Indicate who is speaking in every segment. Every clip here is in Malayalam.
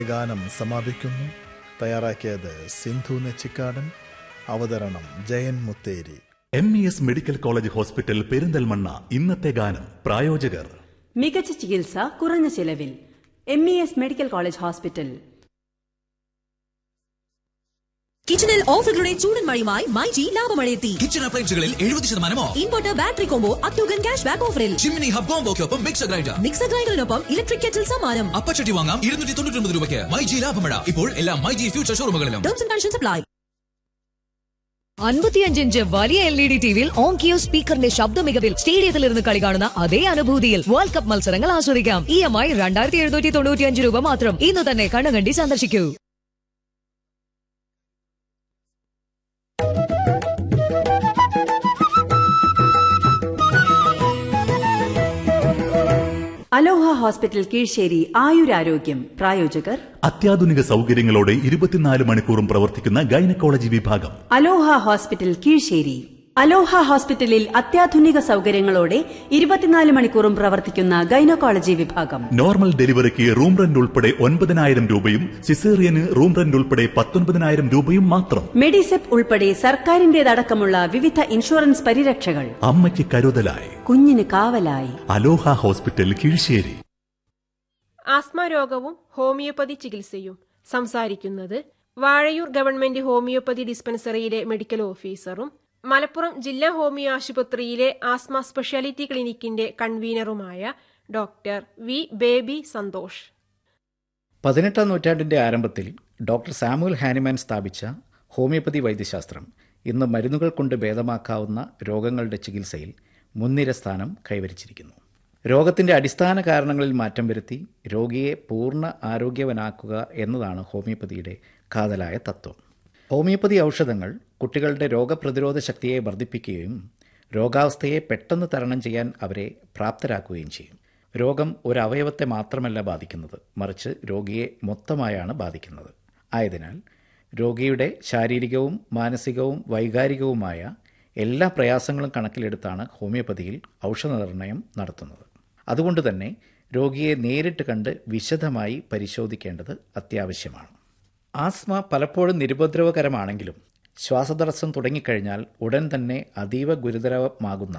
Speaker 1: ഗാനം സമാപിക്കുന്നു തയ്യാറാക്കിയത് സിന്ധു നെച്ചിക്കാടൻ അവതരണം Jayan Mutheri
Speaker 2: M E S medical college hospital Perinthalmanna ഇന്നത്തെ ഗാനം പ്രായോജകർ
Speaker 3: മികച്ച ചികിത്സ കുറഞ്ഞ ചിലവിൽ M E S medical college hospital
Speaker 4: കിച്ചണിൽ ഓഫറുകളുടെ ചൂടൻ മഴയുമായി മൈജി ലാഭമഴയെത്തി
Speaker 5: കിച്ചൺ അപ്ലയൻസുകളിൽ എഴുപത് ശതമാനം ഓഫ്
Speaker 4: ഇൻവെർട്ടർ ബാറ്ററി കോംബോ അത്യുഗൻ ക്യാഷ് ബാക്ക് ഓഫറിൽ
Speaker 5: ചിമ്മിനി ഹബ് കോംബോക്കൊപ്പം മിക്സർ ഗ്രൈൻഡർ
Speaker 4: മിക്സർ ഗ്രൈൻഡറിനൊപ്പം ഇലക്ട്രിക് കെറ്റിൽ സമ്മാനം
Speaker 5: അപ്പച്ചട്ടി വാങ്ങാം ഇരുന്നൂറ്റി തൊണ്ണൂറ്റി ഒമ്പത് രൂപയ്ക്ക് മൈജി ലാഭമഴ ഇപ്പോൾ എല്ലാ മൈജി ഫ്യൂച്ചർ ഷോറൂമുകളിലും
Speaker 4: ടേംസ് ആൻഡ് കണ്ടീഷൻസ് അപ്ലൈ
Speaker 6: അൻപത്തിയഞ്ച് ഇഞ്ച് വലിയ എൽ ഇ ഡി ടിവിയിൽ ഓൺ കിയോ സ്പീക്കറിന്റെ ശബ്ദ മികവിൽ സ്റ്റേഡിയത്തിൽ ഇരുന്ന് കളി കാണുന്ന അതേ അനുഭൂതിയിൽ വേൾഡ് കപ്പ് മത്സരങ്ങൾ ആസ്വദിക്കാം ഇ എം ഐ രണ്ടായിരത്തി എഴുന്നൂറ്റി തൊണ്ണൂറ്റിയഞ്ച് രൂപ മാത്രം ഇന്ന് തന്നെ കണ്ണുകണ്ടി സന്ദർശിക്കൂ
Speaker 3: അലോഹ ഹോസ്പിറ്റൽ കീഴ്ശ്ശേരി ആയുരാരോഗ്യം പ്രായോജകർ
Speaker 2: അത്യാധുനിക സൗകര്യങ്ങളോടെ ഇരുപത്തിനാല് മണിക്കൂറും പ്രവർത്തിക്കുന്ന ഗൈനക്കോളജി വിഭാഗം
Speaker 3: അലോഹ ഹോസ്പിറ്റൽ കീഴ്ശ്ശേരി അലോഹ ഹോസ്പിറ്റലിൽ അത്യാധുനിക സൗകര്യങ്ങളോടെ ഇരുപത്തിനാല് മണിക്കൂറും പ്രവർത്തിക്കുന്ന ഗൈനക്കോളജി വിഭാഗം
Speaker 2: നോർമൽ ഡെലിവറിക്ക് റൂം റെന്റ് ഉൾപ്പെടെ ഒൻപതിനായിരം രൂപയും സിസേറിയന് റൂം റെന്റ് ഉൾപ്പെടെ പത്തൊൻപതിനായിരം രൂപയും മാത്രം
Speaker 3: മെഡിസെപ്പ് ഉൾപ്പെടെ സർക്കാരിന്റേതടക്കമുള്ള വിവിധ ഇൻഷുറൻസ് പരിരക്ഷകൾ
Speaker 2: അമ്മയ്ക്ക് കരുതലായി
Speaker 3: കുഞ്ഞിന് കാവലായി
Speaker 2: അലോഹ ഹോസ്പിറ്റൽ കീഴ്ശ്ശേരി
Speaker 7: ആസ്മ രോഗവും ഹോമിയോപ്പതി ചികിത്സയും സംസാരിക്കുന്നത് വാഴയൂർ ഗവൺമെന്റ് ഹോമിയോപ്പതി ഡിസ്പെൻസറിയിലെ മെഡിക്കൽ ഓഫീസറും മലപ്പുറം ജില്ലാ ഹോമിയോ ആശുപത്രിയിലെ ആസ്മ സ്പെഷ്യാലിറ്റി ക്ലിനിക്കിന്റെ കൺവീനറുമായ ഡോക്ടർ വി ബേബി സന്തോഷ്
Speaker 8: പതിനെട്ടാം നൂറ്റാണ്ടിന്റെ ആരംഭത്തിൽ ഡോക്ടർ സാമുവൽ ഹാനിമാൻ സ്ഥാപിച്ച ഹോമിയോപ്പതി വൈദ്യശാസ്ത്രം ഇന്ന് മരുന്നുകൾ കൊണ്ട് ഭേദമാക്കാവുന്ന രോഗങ്ങളുടെ ചികിത്സയിൽ മുൻനിര സ്ഥാനം കൈവരിച്ചിരിക്കുന്നു രോഗത്തിന്റെ അടിസ്ഥാന കാരണങ്ങളിൽ മാറ്റം വരുത്തി രോഗിയെ പൂർണ്ണ ആരോഗ്യവനാക്കുക എന്നതാണ് ഹോമിയോപ്പതിയുടെ കാതലായ തത്വം ഹോമിയോപ്പതി ഔഷധങ്ങൾ കുട്ടികളുടെ രോഗപ്രതിരോധ ശക്തിയെ വർദ്ധിപ്പിക്കുകയും രോഗാവസ്ഥയെ പെട്ടെന്ന് തരണം ചെയ്യാൻ അവരെ പ്രാപ്തരാക്കുകയും ചെയ്യും രോഗം ഒരു അവയവത്തെ മാത്രമല്ല ബാധിക്കുന്നത് മറിച്ച് രോഗിയെ മൊത്തമായാണ് ബാധിക്കുന്നത് ആയതിനാൽ രോഗിയുടെ ശാരീരികവും മാനസികവും വൈകാരികവുമായ എല്ലാ പ്രയാസങ്ങളും കണക്കിലെടുത്താണ് ഹോമിയോപ്പതിയിൽ ഔഷധനിർണയം നടത്തുന്നത് അതുകൊണ്ട് തന്നെ രോഗിയെ നേരിട്ട് കണ്ട് വിശദമായി പരിശോധിക്കേണ്ടത് അത്യാവശ്യമാണ് ആസ്മ പലപ്പോഴും നിരുപദ്രവകരമാണെങ്കിലും ശ്വാസതടസ്സം തുടങ്ങിക്കഴിഞ്ഞാൽ ഉടൻ തന്നെ അതീവ ഗുരുതരമാകുന്ന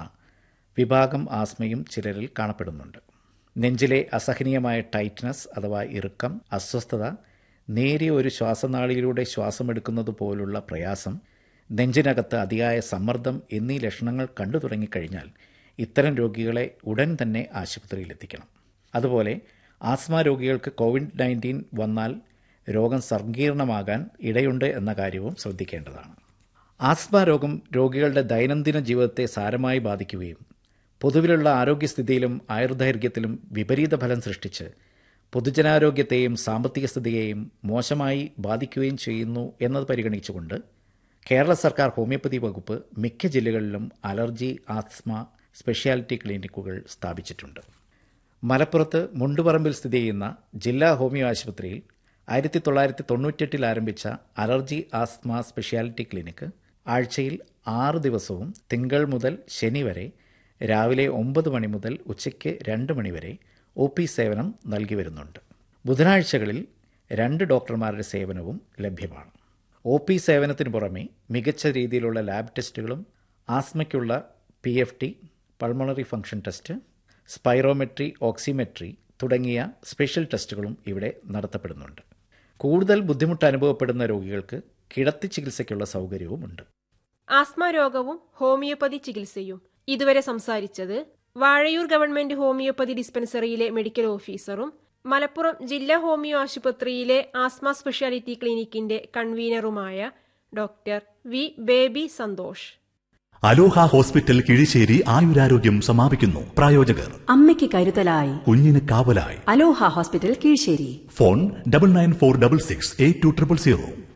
Speaker 8: വിഭാഗം ആസ്മയും ചിലരിൽ കാണപ്പെടുന്നുണ്ട് നെഞ്ചിലെ അസഹനീയമായ ടൈറ്റ്നസ് അഥവാ ഇറുക്കം അസ്വസ്ഥത നേരിയ ഒരു ശ്വാസനാളിയിലൂടെ ശ്വാസമെടുക്കുന്നത് പോലുള്ള പ്രയാസം നെഞ്ചിനകത്ത് അതിയായ സമ്മർദ്ദം എന്നീ ലക്ഷണങ്ങൾ കണ്ടു തുടങ്ങിക്കഴിഞ്ഞാൽ ഇത്തരം രോഗികളെ ഉടൻ തന്നെ ആശുപത്രിയിലെത്തിക്കണം അതുപോലെ ആസ്മ രോഗികൾക്ക് കോവിഡ് നയൻറ്റീൻ വന്നാൽ രോഗം സങ്കീർണമാകാൻ ഇടയുണ്ട് എന്ന കാര്യവും ശ്രദ്ധിക്കേണ്ടതാണ് ആസ്മ രോഗം രോഗികളുടെ ദൈനംദിന ജീവിതത്തെ സാരമായി ബാധിക്കുകയും പൊതുവിലുള്ള ആരോഗ്യസ്ഥിതിയിലും ആയുർദൈർഘ്യത്തിലും വിപരീത ഫലം സൃഷ്ടിച്ച് പൊതുജനാരോഗ്യത്തെയും സാമ്പത്തിക സ്ഥിതിയെയും മോശമായി ബാധിക്കുകയും ചെയ്യുന്നു എന്നത് പരിഗണിച്ചുകൊണ്ട് കേരള സർക്കാർ ഹോമിയോപ്പതി വകുപ്പ് മിക്ക ജില്ലകളിലും അലർജി ആസ്മ സ്പെഷ്യാലിറ്റി ക്ലിനിക്കുകൾ സ്ഥാപിച്ചിട്ടുണ്ട് മലപ്പുറത്ത് മുണ്ടുപറമ്പിൽ സ്ഥിതി ചെയ്യുന്ന ജില്ലാ ഹോമിയോ ആശുപത്രിയിൽ ആയിരത്തി തൊള്ളായിരത്തി തൊണ്ണൂറ്റെട്ടിൽ ആരംഭിച്ച അലർജി ആസ്മ സ്പെഷ്യാലിറ്റി ക്ലിനിക്ക് ആഴ്ചയിൽ ആറ് ദിവസവും തിങ്കൾ മുതൽ ശനി വരെ രാവിലെ ഒമ്പത് മണി മുതൽ ഉച്ചയ്ക്ക് രണ്ട് മണി വരെ ഒ പി സേവനം നൽകി വരുന്നുണ്ട് ബുധനാഴ്ചകളിൽ രണ്ട് ഡോക്ടർമാരുടെ സേവനവും ലഭ്യമാണ് ഒ പി സേവനത്തിന് പുറമെ മികച്ച രീതിയിലുള്ള ലാബ് ടെസ്റ്റുകളും ആസ്മയ്ക്കുള്ള P F T pulmonary function test spirometry oximetry തുടങ്ങിയ സ്പെഷ്യൽ ടെസ്റ്റുകളും ഇവിടെ നടത്തപ്പെടുന്നുണ്ട് കൂടുതൽ ബുദ്ധിമുട്ട് അനുഭവപ്പെടുന്ന രോഗികൾക്ക് കിടത്തി ചികിത്സയ്ക്കുള്ള സൗകര്യവുമുണ്ട്
Speaker 7: ആസ്മ രോഗവും ഹോമിയോപ്പതി ചികിത്സയും ഇതുവരെ സംസാരിച്ചത് വാഴയൂർ ഗവൺമെന്റ് ഹോമിയോപ്പതി ഡിസ്പെൻസറിയിലെ മെഡിക്കൽ ഓഫീസറും മലപ്പുറം ജില്ലാ ഹോമിയോ ആശുപത്രിയിലെ ആസ്മ സ്പെഷ്യാലിറ്റി ക്ലിനിക്കിന്റെ കൺവീനറുമായ doctor V Baby Santhosh
Speaker 2: Aloha hospital Kizhisseri ആയുരാരോഗ്യം സമാപിക്കുന്നു പ്രായോജകർ
Speaker 3: അമ്മയ്ക്ക് കരുതലായി
Speaker 2: കുഞ്ഞിന് കാവലായി
Speaker 3: Aloha hospital Kizhisseri
Speaker 2: phone double nine four double six eight two triple zero